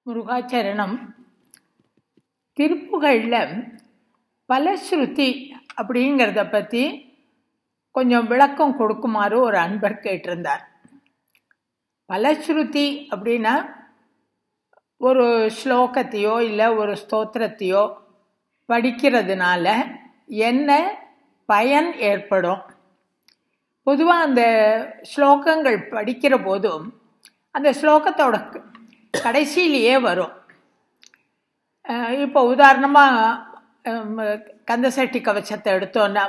முருகாச்சரணம் திருப்புகழில் பலஸ்ருதி அப்படிங்கிறத பற்றி கொஞ்சம் விளக்கம் கொடுக்குமாறு ஒரு அன்பர் கேட்டிருந்தார் பலஸ்ருதி அப்படின்னா ஒரு ஸ்லோகத்தையோ இல்லை ஒரு ஸ்தோத்திரத்தையோ படிக்கிறதுனால என்ன பயன் ஏற்படும் பொதுவாக அந்த ஸ்லோகங்கள் படிக்கிற போதும் அந்த ஸ்லோகத்தோட கடைசியிலேயே வரும் இப்போ உதாரணமாக கந்தசட்டி கவச்சத்தை எடுத்தோன்னா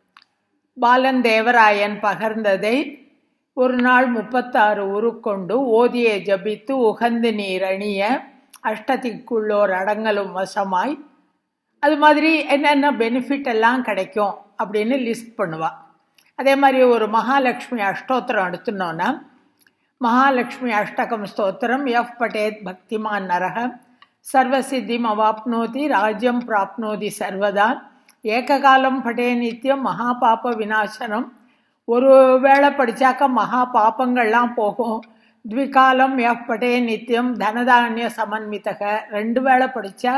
பாலன் தேவராயன் பகர்ந்ததை ஒரு நாள் முப்பத்தாறு உருக்கொண்டு ஓதியை ஜபித்து உகந்து நீர் அணிய அஷ்டத்திக்குள்ளோர் அடங்கலும் வசமாய் அது மாதிரி என்னென்ன பெனிஃபிட் எல்லாம் கிடைக்கும் அப்படின்னு லிஸ்ட் பண்ணுவாள் அதே மாதிரி ஒரு மகாலட்சுமி அஷ்டோத்திரம் எடுத்துனோன்னா மகாலட்சுமி அஷ்டகம் ஸ்தோத்திரம் எஃப் பட்டேத் பக்திமான் நரக சர்வசித்திம் அவாப்னோதி ராஜ்யம் பிராப்னோதி சர்வதா ஏககாலம் பட்டே நித்தியம் மகா பாப்ப விநாசனம் ஒரு வேளை படித்தாக்க மகா பாப்பங்கள்லாம் போகும் த்விகாலம் எஃப் பட்டே நித்தியம் தனதானிய சமன்வித்தக ரெண்டு வேளை படித்தா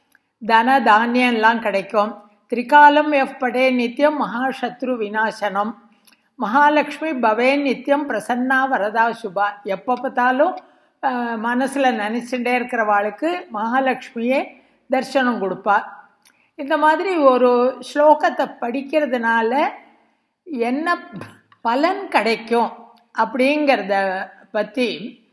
தன தானியம்லாம் கிடைக்கும் திரிகாலம் எஃப் பட்டே நித்தியம் மகாசத்ரு விநாசனம் மகாலட்சுமி பவே நித்தியம் பிரசன்னா வரதா சுபா எப்போ பார்த்தாலும் மனசில் நினச்சிட்டே இருக்கிறவாளுக்கு மகாலட்சுமியே தரிசனம் கொடுப்பா இந்த மாதிரி ஒரு ஸ்லோகத்தை படிக்கிறதுனால என்ன பலன் கிடைக்கும் அப்படிங்கிறத பற்றி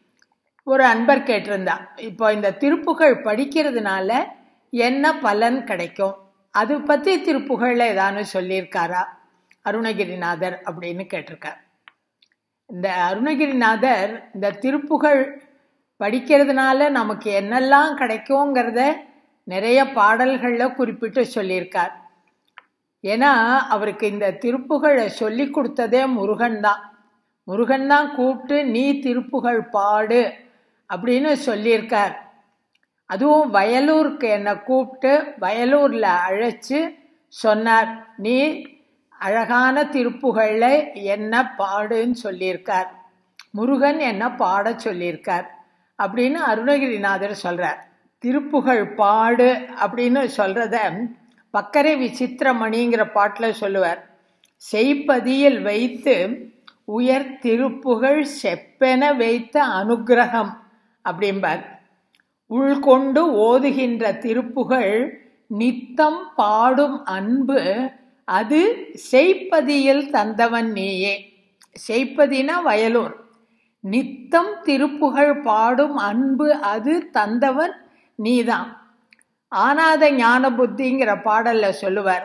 ஒரு அன்பர் கேட்டிருந்தா இப்போ இந்த திருப்புகழ் படிக்கிறதுனால என்ன பலன் கிடைக்கும் அது பற்றி திருப்புகழில் ஏதானு சொல்லியிருக்காரா அருணகிரிநாதர் அப்படின்னு கேட்டிருக்கார் இந்த அருணகிரிநாதர் இந்த திருப்புகழ் படிக்கிறதுனால நமக்கு என்னெல்லாம் கிடைக்குங்கிறத நிறைய பாடல்களில் குறிப்பிட்டு சொல்லியிருக்கார் ஏன்னா அவருக்கு இந்த திருப்புகழை சொல்லி கொடுத்ததே முருகன் தான் முருகன் தான் கூப்பிட்டு நீ திருப்புகழ் பாடு அப்படின்னு சொல்லியிருக்கார் அதுவும் வயலூருக்கு என்னை கூப்பிட்டு வயலூரில் அழைச்சி சொன்னார் நீ அழகான திருப்புகழில் என்ன பாடுன்னு சொல்லியிருக்கார் முருகன் என்ன பாட சொல்லியிருக்கார் அப்படின்னு அருணகிரிநாதர் சொல்கிறார் திருப்புகழ் பாடு அப்படின்னு சொல்கிறத பக்கரை விசித்திரமணிங்கிற பாட்டில் சொல்லுவார் செய்ப்பதியில் வைத்து உயர் திருப்புகழ் செப்பென வைத்த அனுகிரகம் அப்படிம்பார் உள்கொண்டு ஓதுகின்ற திருப்புகழ் நித்தம் பாடும் அன்பு அது செய்ப்பதியில் தந்தவன் நீயே செய்ப்பதினா வயலூர் நித்தம் திருப்புகழ் பாடும் அன்பு அது தந்தவன் நீதான் ஆனாத ஞான புத்திங்கிற பாடல்ல சொல்லுவார்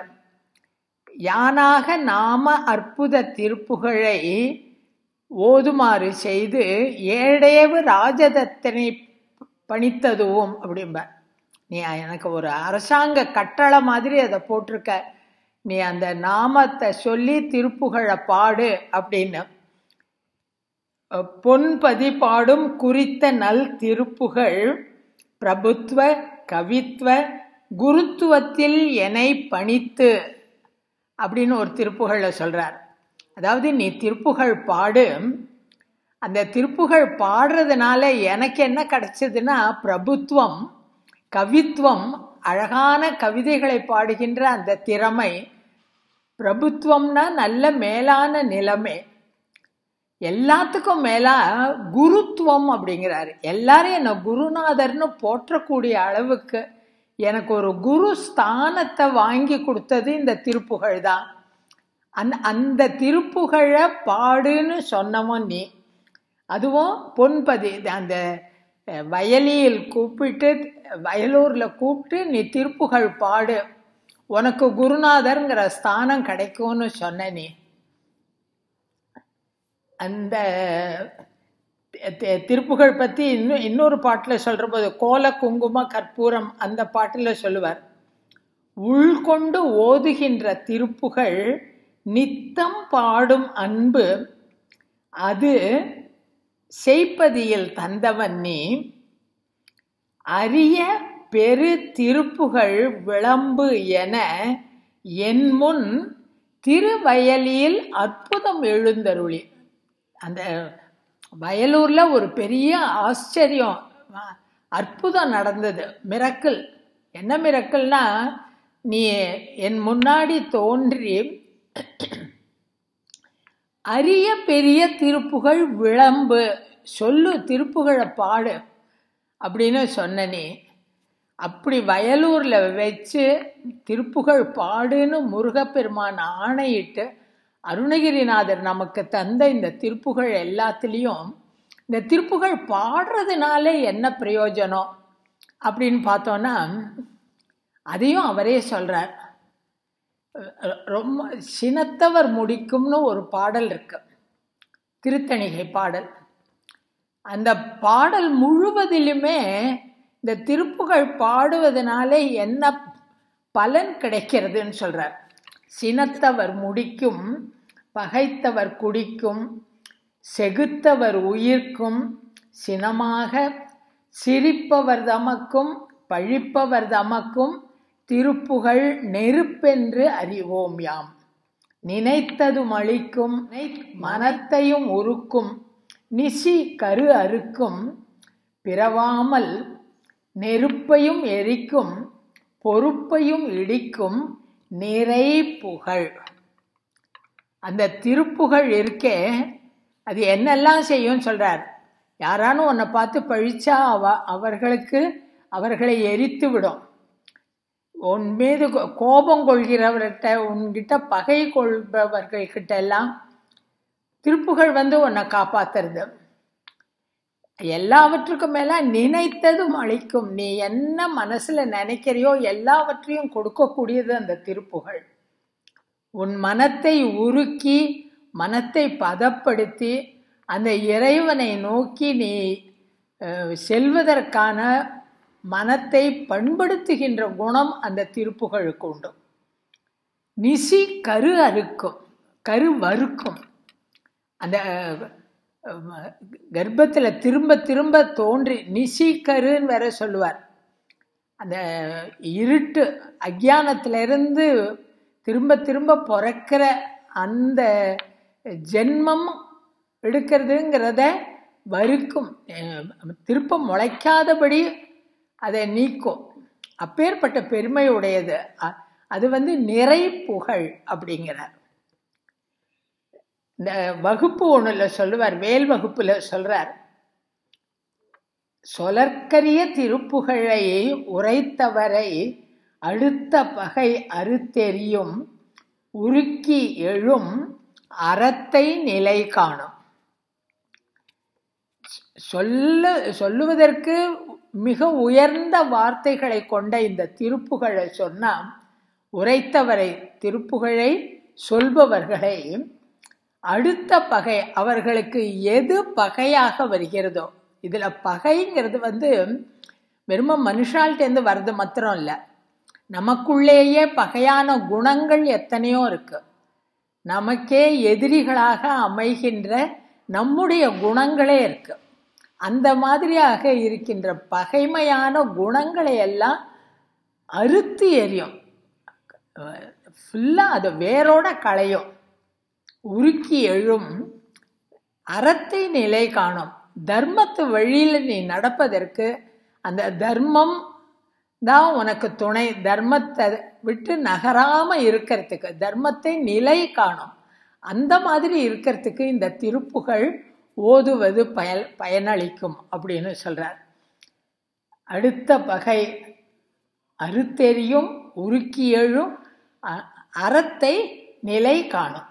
யானாக நாம அற்புத திருப்புகழை ஓதுமாறு செய்து ஏழேவு ராஜதத்தனை பணித்ததுவும் அப்படிம்ப நீ எனக்கு ஒரு அரசாங்க கட்டளை மாதிரி அதை போட்டிருக்க நீ அந்த நாமத்தை சொல்லி திருப்புகழை பாடு அப்படின்னு பொன்பதி பாடும் குறித்த நல் திருப்புகழ் பிரபுத்துவ கவித்துவ குருத்துவத்தில் என்னை பணித்து அப்படின்னு ஒரு திருப்புகழில் சொல்கிறார் அதாவது நீ திருப்புகழ் பாடு அந்த திருப்புகழ் பாடுறதுனால எனக்கு என்ன கிடைச்சதுன்னா பிரபுத்துவம் கவித்துவம் அழகான கவிதைகளை பாடுகின்ற அந்த திறமை பிரபுத்துவம்னா நல்ல மேலான நிலைமை எல்லாத்துக்கும் மேலா குருத்துவம் அப்படிங்கிறாரு எல்லாரும் என்னை குருநாதர்னு போற்றக்கூடிய அளவுக்கு எனக்கு ஒரு குரு ஸ்தானத்தை வாங்கி கொடுத்தது இந்த திருப்புகழ் தான் அந் அந்த திருப்புகழை பாடுன்னு சொன்னவன் நீ அதுவும் பொன்பதி அந்த வயலியில் கூப்பிட்டு வயலூரில் கூப்பிட்டு நீ திருப்புகழ் பாடு உனக்கு குருநாதருங்கிற ஸ்தானம் கிடைக்கும்னு சொன்ன நீ அந்த திருப்புகழ் பற்றி இன்னும் இன்னொரு பாட்டில் சொல்கிற போது கோல குங்கும கற்பூரம் அந்த பாட்டில் சொல்லுவார் உள்கொண்டு ஓதுகின்ற திருப்புகழ் நித்தம் பாடும் அன்பு அது செய்ப்பதியில் தந்தவன் நீ அரிய பெரு திருப்புகழ் விளம்பு என என் முன் திருவயலியில் அற்புதம் எழுந்தருளி அந்த வயலூரில் ஒரு பெரிய ஆச்சரியம் அற்புதம் நடந்தது மிரக்கல் என்ன மிரக்கல்னா நீ என் முன்னாடி தோன்றி அரிய பெரிய திருப்புகழ் விளம்பு சொல்லு திருப்புகழை பாடு அப்படின்னு சொன்ன நீ அப்படி வயலூரில் வச்சு திருப்புகழ் பாடுன்னு முருகப்பெருமான் ஆணையிட்டு அருணகிரிநாதர் நமக்கு தந்த இந்த திருப்புகழ் எல்லாத்துலேயும் இந்த திருப்புகழ் பாடுறதுனால என்ன பிரயோஜனம் அப்படின்னு பார்த்தோன்னா அதையும் அவரே சொல்கிறார் ரொம்ப சினத்தவர் முடிக்கும்னு ஒரு பாடல் இருக்கு திருத்தணிகை பாடல் அந்த பாடல் முழுவதிலுமே இந்த திருப்புகழ் பாடுவதனால என்ன பலன் கிடைக்கிறதுன்னு சொல்றார் சினத்தவர் முடிக்கும் பகைத்தவர் குடிக்கும் செகுத்தவர் உயிர்க்கும் சினமாக சிரிப்பவர் தமக்கும் பழிப்பவர் தமக்கும் திருப்புகழ் நெருப்பென்று அறிவோம் யாம் நினைத்ததும் அழிக்கும் மனத்தையும் உருக்கும் நிசி கரு அறுக்கும் பிறவாமல் நெருப்பையும் எரிக்கும் பொறுப்பையும் இடிக்கும் நிறை புகழ் அந்த திருப்புகழ் இருக்கே அது என்னெல்லாம் செய்யும் சொல்றார் யாரானும் உன்னை பார்த்து பழிச்சா அவ அவர்களுக்கு அவர்களை எரித்து விடும் உன் மீது கோபம் கொள்கிறவர்கிட்ட உன்கிட்ட பகை கொள்பவர்கள்கிட்ட எல்லாம் திருப்புகழ் வந்து உன்னை காப்பாத்துறது எல்லாவற்றுக்கும் மேல நினைத்ததும் அழிக்கும் நீ என்ன மனசுல நினைக்கிறியோ எல்லாவற்றையும் கொடுக்கக்கூடியது அந்த திருப்புகழ் உன் மனத்தை உருக்கி மனத்தை பதப்படுத்தி அந்த இறைவனை நோக்கி நீ செல்வதற்கான மனத்தை பண்படுத்துகின்ற குணம் அந்த திருப்புகழுக்கு உண்டு நிசி கரு அறுக்கும் கரு வறுக்கும் அந்த கர்ப்பத்தில் திரும்ப திரும்ப தோன்றி நிசி கருன்னு வேற சொல்லுவார் அந்த இருட்டு அஜானத்திலிருந்து திரும்ப திரும்ப பிறக்கிற அந்த ஜென்மம் எடுக்கிறதுங்கிறத வறுக்கும் திருப்ப முளைக்காதபடி அதை நீக்கும் அப்பேற்பட்ட பெருமை உடையது அது வந்து நிறை புகழ் அப்படிங்கிறார் இந்த வகுப்பு ஒன்றுல சொல்லுவார் வேல் வகுப்புல சொல்றார் சொலற்கரிய திருப்புகழை உரைத்தவரை அடுத்த பகை அறுத்தெறியும் உருக்கி எழும் அறத்தை நிலை காணும் சொல்ல சொல்லுவதற்கு மிக உயர்ந்த வார்த்தைகளை கொண்ட இந்த திருப்புகழை சொன்னா உரைத்தவரை திருப்புகழை சொல்பவர்களை அடுத்த பகை அவர்களுக்கு எது பகையாக வருகிறதோ இதுல பகைங்கிறது வந்து வெறும மனுஷால்கிட்டேருந்து வர்றது மாத்திரம் இல்லை நமக்குள்ளேயே பகையான குணங்கள் எத்தனையோ இருக்கு நமக்கே எதிரிகளாக அமைகின்ற நம்முடைய குணங்களே இருக்கு அந்த மாதிரியாக இருக்கின்ற பகைமையான குணங்களை எல்லாம் அறுத்து எரியும் ஃபுல்லாக அதை வேரோட களையும் உருக்கி எழும் அறத்தை நிலை காணும் தர்மத்து வழியில் நீ நடப்பதற்கு அந்த தர்மம் தான் உனக்கு துணை தர்மத்தை விட்டு நகராம இருக்கிறதுக்கு தர்மத்தை நிலை காணும் அந்த மாதிரி இருக்கிறதுக்கு இந்த திருப்புகழ் ஓதுவது பயல் பயனளிக்கும் அப்படின்னு சொல்றார் அடுத்த பகை அறுத்தெறியும் உருக்கி எழும் அறத்தை நிலை காணும்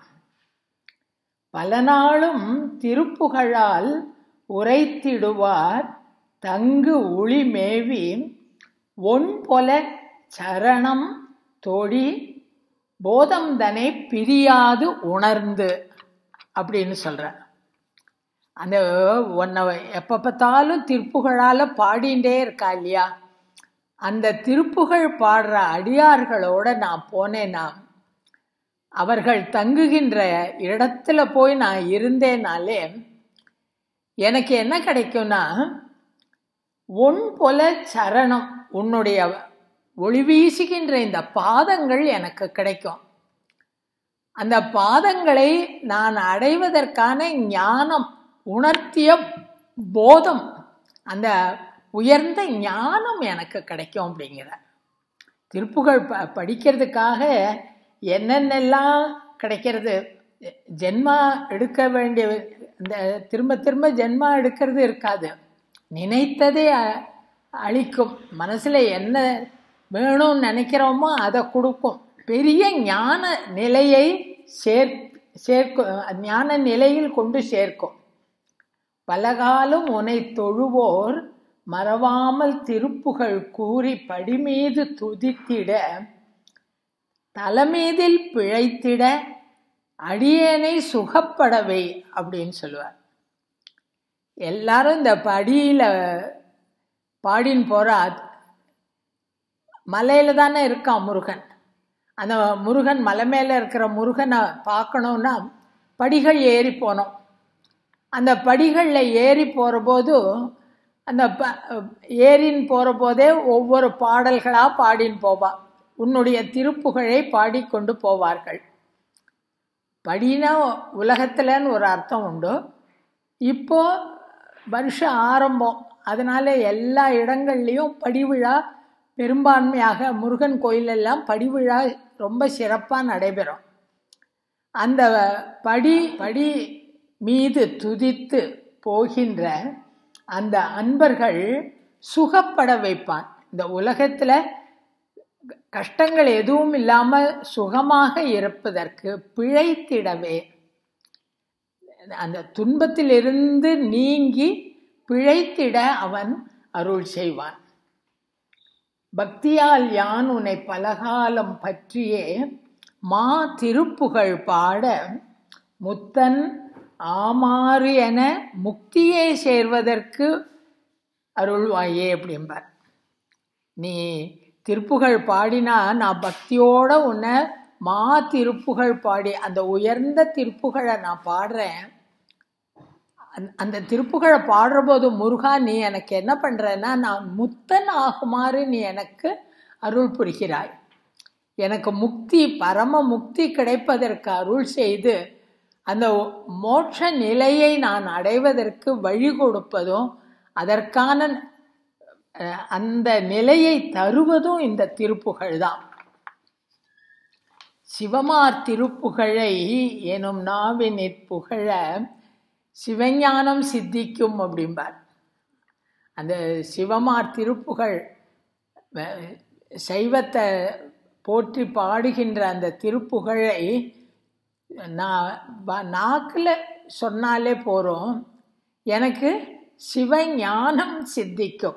பல நாளும் திருப்புகழால் உரைத்திடுவார் தங்கு ஒளி மேவி ஒன் பொல சரணம் தொழி போதம் தனை பிரியாது உணர்ந்து அப்படின்னு சொல்ற அந்த உன்னை எப்போ பார்த்தாலும் திருப்புகழால் பாடிண்டே இருக்கா இல்லையா அந்த திருப்புகழ் பாடுற அடியார்களோட நான் போனேன்னா அவர்கள் தங்குகின்ற இடத்துல போய் நான் இருந்தேனாலே எனக்கு என்ன கிடைக்கும்னா ஒன் போல சரணம் உன்னுடைய ஒளி வீசுகின்ற இந்த பாதங்கள் எனக்கு கிடைக்கும் அந்த பாதங்களை நான் அடைவதற்கான ஞானம் உணர்த்திய போதம் அந்த உயர்ந்த ஞானம் எனக்கு கிடைக்கும் அப்படிங்கிறார் திருப்புகழ் ப படிக்கிறதுக்காக என்னென்னலாம் கிடைக்கிறது ஜென்மா எடுக்க வேண்டிய இந்த திரும்ப திரும்ப ஜென்மா எடுக்கிறது இருக்காது நினைத்ததே அ- அளிக்கும் மனசில் என்ன வேணும்னு நினைக்கிறோமோ அதை கொடுக்கும் பெரிய ஞான நிலையை சேர் சேர்க்கும் ஞான நிலையில் கொண்டு சேர்க்கும் பலகாலம் உனை தொழுவோர் மறவாமல் திருப்புகழ் கூறி படிமீது துதித்திட தலைமீதில் பிழைத்திட அடியேனை சுகப்படவை அப்படின்னு சொல்லுவார் எல்லாரும் இந்த படியில் பாடின்னு போகிறா மலையில் தானே இருக்கான் முருகன் அந்த முருகன் மலை மேலே இருக்கிற முருகனை பார்க்கணுன்னா படிகள் ஏறி போனோம் அந்த படிகளில் ஏறி போகிற போது அந்த ப ஏறின்னு போகிற போதே ஒவ்வொரு பாடல்களாக பாடின்னு போவா உன்னுடைய திருப்புகழை பாடிக்கொண்டு போவார்கள் படினா உலகத்தில்னு ஒரு அர்த்தம் உண்டு இப்போ வருஷம் ஆரம்பம் அதனால எல்லா இடங்கள்லையும் படிவிழா பெரும்பான்மையாக முருகன் கோயிலெல்லாம் படிவிழா ரொம்ப சிறப்பாக நடைபெறும் அந்த படி படி மீது துதித்து போகின்ற அந்த அன்பர்கள் சுகப்பட வைப்பான் இந்த உலகத்தில் கஷ்டங்கள் எதுவும் இல்லாமல் சுகமாக இருப்பதற்கு பிழைத்திடவே அந்த துன்பத்திலிருந்து நீங்கி பிழைத்திட அவன் அருள் செய்வான் பக்தியால் யான் உன்னை பலகாலம் பற்றியே மா திருப்புகழ் பாட முத்தன் ஆமாறு என முக்தியே சேர்வதற்கு அருள்வாயே அப்படிம்பார் நீ திருப்புகழ் பாடினா நான் பக்தியோட உன்னை மா திருப்புகழ் பாடி அந்த உயர்ந்த திருப்புகழை நான் பாடுறேன் அந்த- அந்த திருப்புகழை பாடுற போது முருகா நீ எனக்கு என்ன பண்றேன்னா நான் முத்தன் ஆகுமாறு நீ எனக்கு அருள் புரிகிறாய் எனக்கு முக்தி பரம முக்தி கிடைப்பதற்கு அருள் செய்து அந்த மோட்ச நிலையை நான் அடைவதற்கு வழி கொடுப்பதும் அதற்கான அஹ், அந்த நிலையை தருவதும் இந்த திருப்புகழ் தான் சிவமார் திருப்புகழை எனும் நாவினிற் புகழ சிவஞானம் சித்திக்கும் அப்படிம்பார் அந்த சிவமார் திருப்புகழ் அஹ், சைவத்தை போற்றி பாடுகின்ற அந்த திருப்புகழை நான் வ- நாக்கில் சொன்னாலே போகிறோம் எனக்கு சிவஞானம் சித்திக்கும்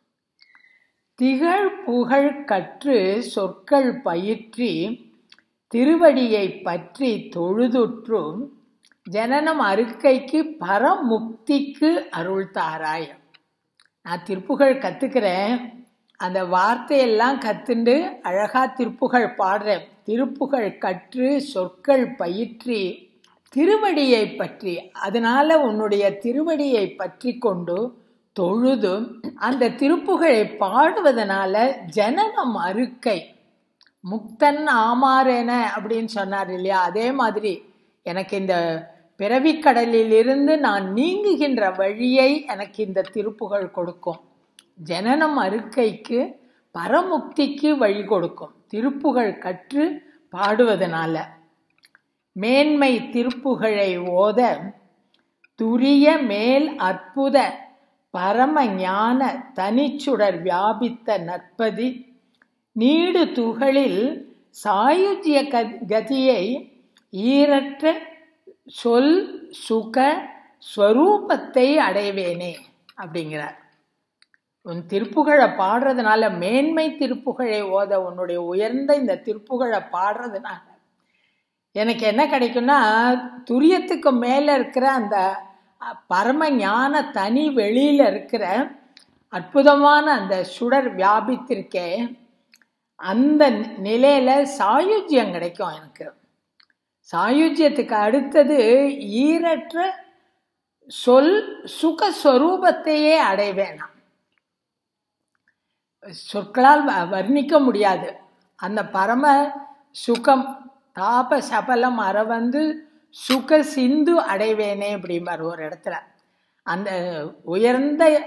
திகழ் புகழ் கற்று சொற்கள் பயிற்றி திருவடியை பற்றி தொழுதுற்றும் ஜனனம் அருக்கைக்கு பரமுக்திக்கு அருள் தாராய் நான் திருப்புகழ் கற்றுக்கிறேன் அந்த வார்த்தையெல்லாம் கத்துண்டு அழகா திருப்புகழ் பாடுறேன் திருப்புகழ் கற்று சொற்கள் பயிற்றி திருவடியை பற்றி அதனால உன்னுடைய திருவடியை பற்றி கொண்டு தொழுது அந்த திருப்புகழை பாடுவதனால ஜனனம் அருக்கை முக்தன் ஆமாறென அப்படின்னு சொன்னார் இல்லையா அதே மாதிரி எனக்கு இந்த பிறவிக்கடலிலிருந்து நான் நீங்குகின்ற வழியை எனக்கு இந்த திருப்புகழ் கொடுக்கும் ஜனனம் அருக்கைக்கு பரமுக்திக்கு வழி கொடுக்கும் திருப்புகழ் கற்று பாடுவதனால மேன்மை திருப்புகழை ஓத துரிய மேல் அற்புத பரம ஞான தனிச்சுடர் வியாபித்த நற்பதி நீடு துகளில் சாயுஜ்ய க- கதியை ஈரற்ற சொல் சுக ஸ்வரூபத்தை அடைவேனே அப்படிங்கிறார் உன் திருப்புகழை பாடுறதுனால மேன்மை திருப்புகழை ஓத உன்னுடைய உயர்ந்த இந்த திருப்புகழை பாடுறதுனால எனக்கு என்ன கிடைக்கும்னா துரியத்துக்கு மேலே இருக்கிற அந்த அஹ், பரம ஞான தனி வெளியில் இருக்கிற அற்புதமான அந்த சுடர் வியாபித்திருக்கே அந்த நிலையில சாயுஜ்யம் கிடைக்கும் எனக்கு சாயுஜ்யத்துக்கு அடுத்தது ஈரற்ற சொல் சுகஸ்வரூபத்தையே அடைவேன் நான் சொற்களால் வ- வர்ணிக்க முடியாது அந்த பரம சுகம் தாப சபலம் அற வந்து சுக சிந்து அடைவேனே அப்படிம்பார் ஒரு இடத்துல அந்த உயர்ந்த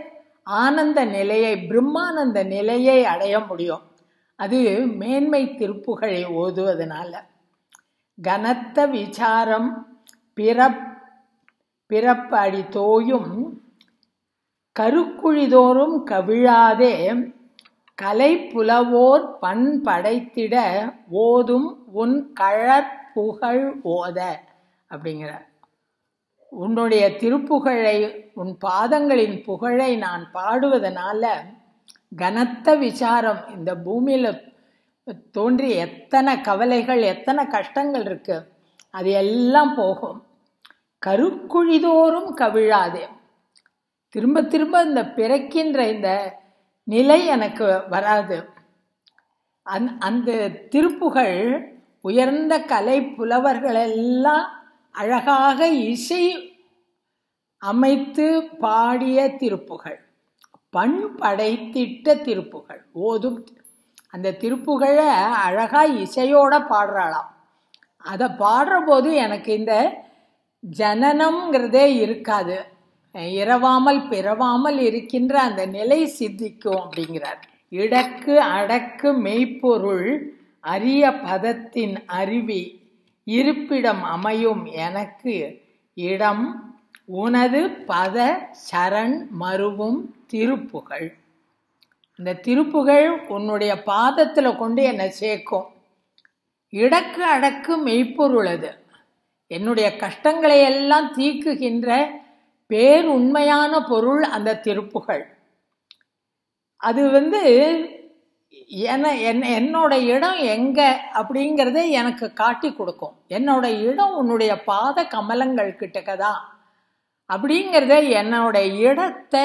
ஆனந்த நிலையை பிரம்மானந்த நிலையை அடைய முடியும் அது மேன்மை திருப்புகழை ஓதுவதனால கனத்த விசாரம் பிறப் பிறப்படி தோயும் கருக்குழிதோறும் கவிழாதே கலை புலவோர் பண் படைத்திட ஓதும் உன் கழற்புகழ் ஓத அப்படிங்கிறார் உன்னுடைய திருப்புகழை உன் பாதங்களின் புகழை நான் பாடுவதனால கனத்த விசாரம் இந்த பூமியில தோன்றி எத்தனை கவலைகள் எத்தனை கஷ்டங்கள் இருக்கு அது எல்லாம் போகும் கருக்குழிதோறும் கவிழாதே திரும்ப திரும்ப இந்த பிறக்கின்ற இந்த நிலை எனக்கு வராது அந் அந்த திருப்புகள் உயர்ந்த கலை புலவர்கள் எல்லாம் அழகாக இசை அமைத்து பாடிய திருப்புகள் பண் படைத்திட்ட திருப்புகள் ஓதும் அந்த திருப்புகழை அழகா இசையோட பாடுறாளாம் அதை பாடுற போது எனக்கு இந்த ஜனனம்ங்கிறதே இருக்காது இரவாமல் பிறவாமல் இருக்கின்ற அந்த நிலை சித்திக்கும் அப்படிங்கிறார் இடக்கு அடக்கு மெய்ப்பொருள் அரிய பதத்தின் அருவி இருப்பிடம் அமையும் எனக்கு இடம் உனது பத சரண் மருவும் திருப்புகழ் இந்த திருப்புகழ் உன்னுடைய பாதத்தில் கொண்டு என்னை சேர்க்கும் இடக்கு அடக்கு மெய்ப்பொருள் அது என்னுடைய கஷ்டங்களை எல்லாம் தீக்குகின்ற பேர் உண்மையான பொருள் அந்த திருப்புகழ் அது வந்து என என்னோட இடம் எங்க அப்படிங்கிறத எனக்கு காட்டி கொடுக்கும் என்னோட இடம் உன்னுடைய பாத கமலங்கள் கிட்டக்க தான் அப்படிங்கிறத என்னோட இடத்தை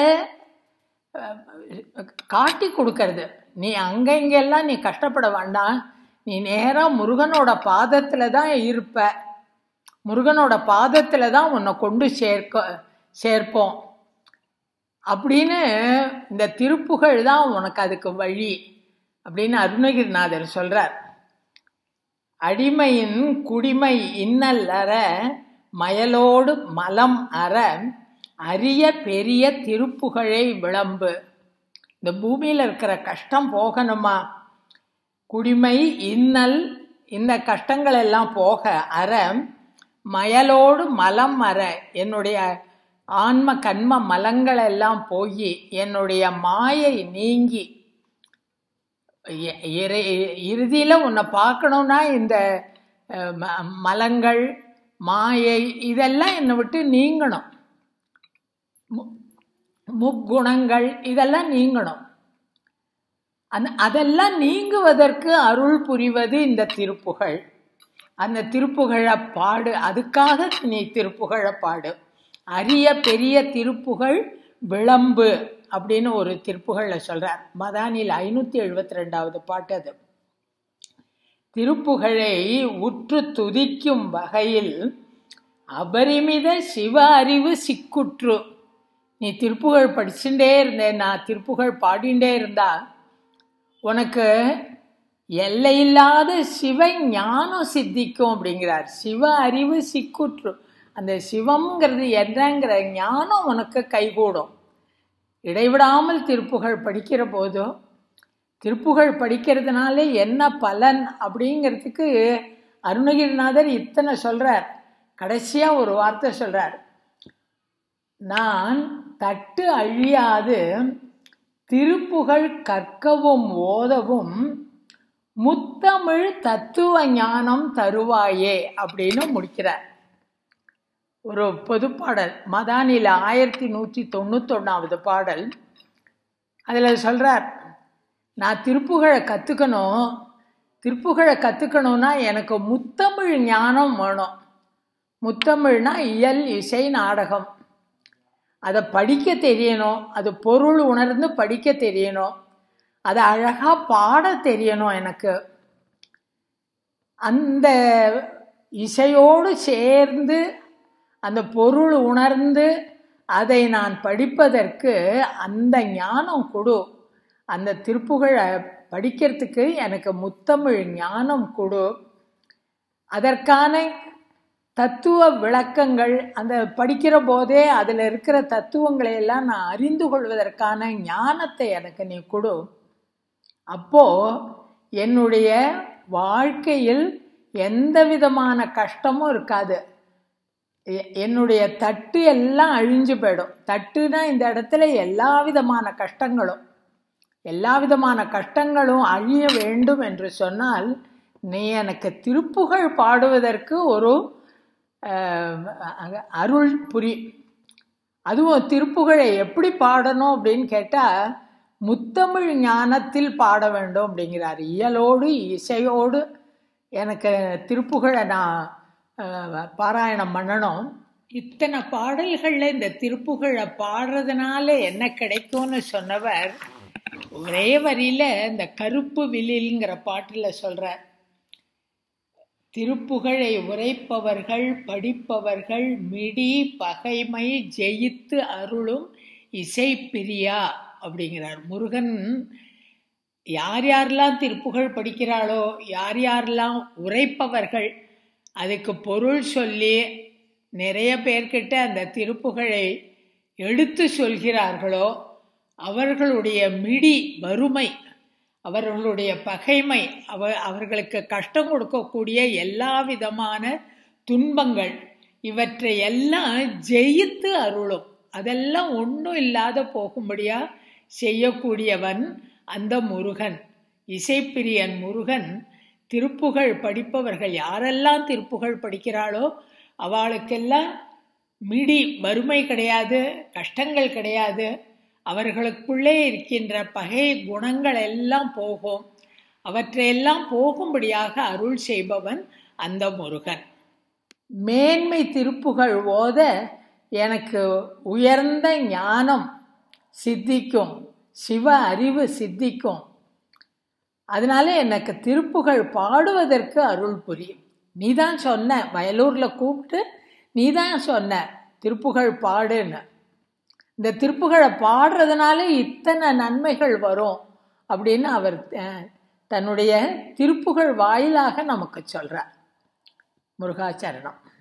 காட்டி கொடுக்கறது நீ அங்க இங்கெல்லாம் நீ கஷ்டப்பட வேண்டாம் நீ நேராக முருகனோட பாதத்தில் தான் இருப்ப முருகனோட பாதத்தில் தான் உன்னை கொண்டு சேர்க்க சேர்ப்போம் அப்படின்னு இந்த திருப்புகழ் தான் உனக்கு அதுக்கு வழி அப்படின்னு அருணகிரிநாதர் சொல்றார் அடிமையின் குடிமை இன்னல் அற மயலோடு மலம் அற அரிய பெரிய திருப்புகழை விளம்பு இந்த பூமியில் இருக்கிற கஷ்டம் போகணுமா குடிமை இன்னல் இந்த கஷ்டங்கள் எல்லாம் போக அற மயலோடு மலம் அற என்னுடைய ஆன்ம கண்ம மலங்கள் எல்லாம் போய் என்னுடைய மாயை நீங்கி இறுதியில் உன்னை பார்க்கணுன்னா இந்த மலங்கள் மாயை இதெல்லாம் என்னை விட்டு நீங்கணும் முக்குணங்கள் இதெல்லாம் நீங்கணும் அந்த அதெல்லாம் நீங்குவதற்கு அருள் புரிவது இந்த திருப்புகழ் அந்த திருப்புகழை பாடு அதுக்காக நீ திருப்புகழை பாடு அரிய பெரிய திருப்புகழ் விளம்பு அப்படின்னு ஒரு திருப்புகழ சொல்றார் மதானில் ஐநூத்தி எழுபத்தி ரெண்டாவது பாட்டு அது திருப்புகழை உற்று துதிக்கும் வகையில் அபரிமித சிவ அறிவு சிக்குற்று நீ திருப்புகழ் படிச்சுட்டே இருந்தேன் நான் திருப்புகழ் பாடிண்டே இருந்தா உனக்கு எல்லையில்லாத சிவ ஞானம் சித்திக்கும் அப்படிங்கிறார் சிவ அறிவு சிக்குற்று அந்த சிவம்ங்கிறது என்னங்கிற ஞானம் உனக்கு கைகூடும் இடைவிடாமல் திருப்புகழ் படிக்கிற போதோ திருப்புகழ் படிக்கிறதுனால என்ன பலன் அப்படிங்கிறதுக்கு அருணகிரிநாதர் இத்தனை சொல்றார் கடைசியா ஒரு வார்த்தை சொல்றார் நான் தட்டு அழியாது திருப்புகழ் கற்கவும் ஓதவும் முத்தமிழ் தத்துவ ஞானம் தருவாயே அப்படின்னு முடிக்கிறார் ஒரு பொதுப்பாடல் மதானில ஆயிரத்தி நூற்றி தொண்ணூத்தொன்னாவது பாடல் அதில் சொல்கிறார் நான் திருப்புகழை கற்றுக்கணும் திருப்புகழை கற்றுக்கணும்னா எனக்கு முத்தமிழ் ஞானம் வேணும் முத்தமிழ்னா இயல் இசை நாடகம் அதை படிக்க தெரியணும் அது பொருள் உணர்ந்து படிக்க தெரியணும் அதை அழகாக பாட தெரியணும் எனக்கு அந்த இசையோடு சேர்ந்து அந்த பொருள் உணர்ந்து அதை நான் படிப்பதற்கு அந்த ஞானம் கொடு அந்த திருப்புகழை படிக்கிறதுக்கு எனக்கு முத்தமிழ் ஞானம் கொடு அதற்கான தத்துவ விளக்கங்கள் அந்த படிக்கிற போதே அதில் இருக்கிற தத்துவங்களை எல்லாம் நான் அறிந்து கொள்வதற்கான ஞானத்தை எனக்கு நீ கொடு அப்போ என்னுடைய வாழ்க்கையில் எந்த விதமான கஷ்டமும் இருக்காது எ- என்னுடைய தட்டு எல்லாம் அழிஞ்சு போயிடும் தட்டுனா இந்த இடத்துல எல்லா விதமான கஷ்டங்களும் எல்லா விதமான கஷ்டங்களும் அழிய வேண்டும் என்று சொன்னால் நீ எனக்கு திருப்புகழ் பாடுவதற்கு ஒரு அஹ், அ- அருள் புரி அதுவும் திருப்புகழை எப்படி பாடணும் அப்படின்னு கேட்டால் முத்தமிழ் ஞானத்தில் பாட வேண்டும் அப்படிங்கிறார் இயலோடு இசையோடு எனக்கு திருப்புகழை நான் அஹ், பாராயணம் பண்ணணும் இத்தனை பாடல்களில் இந்த திருப்புகழை பாடுறதுனால என்ன கிடைக்கும்னு சொன்னவர் ஒரே வரியில இந்த கருப்பு வில்லில்ங்கிற பாட்டில் சொல்றார் திருப்புகழை உரைப்பவர்கள் படிப்பவர்கள் மிடி பகைமை ஜெயித்து அருளும் இசை பிரியா அப்படிங்கிறார் முருகன் யார் யாரெல்லாம் திருப்புகழ் படிக்கிறாளோ யார் யாரெல்லாம் உரைப்பவர்கள் அதுக்கு பொருள் சொல்லி நிறைய பேர்கிட்ட அந்த திருப்புகழை எடுத்து சொல்கிறார்களோ அவர்களுடைய மிடி வறுமை அவர்களுடைய பகைமை அவ அவர்களுக்கு கஷ்டம் கொடுக்கக்கூடிய எல்லா விதமான துன்பங்கள் இவற்றை எல்லாம் ஜெயித்து அருளும் அதெல்லாம் ஒன்றும் இல்லாத போகும்படியா செய்யக்கூடியவன் அந்த முருகன் இசைப்பிரியன் முருகன் திருப்புகழ் படிப்பவர்கள் யாரெல்லாம் திருப்புகழ் படிக்கிறாளோ அவளுக்கெல்லாம் மிடி வறுமை கிடையாது கஷ்டங்கள் கிடையாது அவர்களுக்குள்ளே இருக்கின்ற பகை குணங்கள் எல்லாம் போகும் அவற்றையெல்லாம் போகும்படியாக அருள் செய்பவன் அந்த முருகன் மேன்மை திருப்புகழ் ஓத எனக்கு உயர்ந்த ஞானம் சித்திக்கும் சிவ அறிவு சித்திக்கும் அதனால எனக்கு திருப்புகழ் பாடுவதற்கு அருள் புரியும் நீ தான் சொன்ன வயலூரில் கூப்பிட்டு நீ தான் சொன்ன திருப்புகழ் பாடுன்னு இந்த திருப்புகழை பாடுறதுனால இத்தனை நன்மைகள் வரும் அப்படின்னு அவர் அஹ், தன்னுடைய திருப்புகழ் வாயிலாக நமக்கு சொல்றார் முருகாச்சரணம்